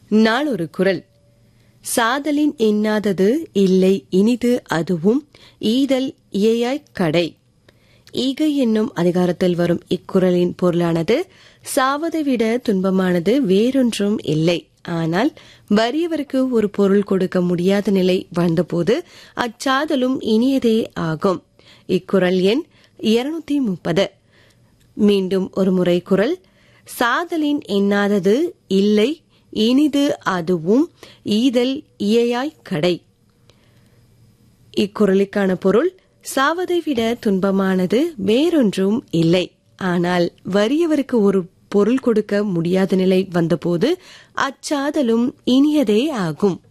நாளொரு குரல் சாதலின் எண்ணாதது இல்லை இனிது அதுவும் ஈதல் இயையாய்க் கடை ஈகை என்னும் அதிகாரத்தில் வரும் இக்குறளின் பொருளானது சாவதை விட துன்பமானது வேறொன்றும் இல்லை ஆனால் வறியவருக்கு ஒரு பொருள் கொடுக்க முடியாத நிலை வந்தபோது அச்சாதலும் இனியதே ஆகும் இக்குறள் எண் இருநூத்தி முப்பது மீண்டும் ஒரு முறை குரல் சாதலின் எண்ணாதது இல்லை இனிது அதுவும் ஈதல் இயையாய் கடை இக்குறளுக்கான பொருள் சாவதை விட துன்பமானது வேறொன்றும் இல்லை ஆனால் வறியவருக்கு ஒரு பொருள் கொடுக்க முடியாத நிலை வந்தபோது அச்சாதலும் இனியதே ஆகும்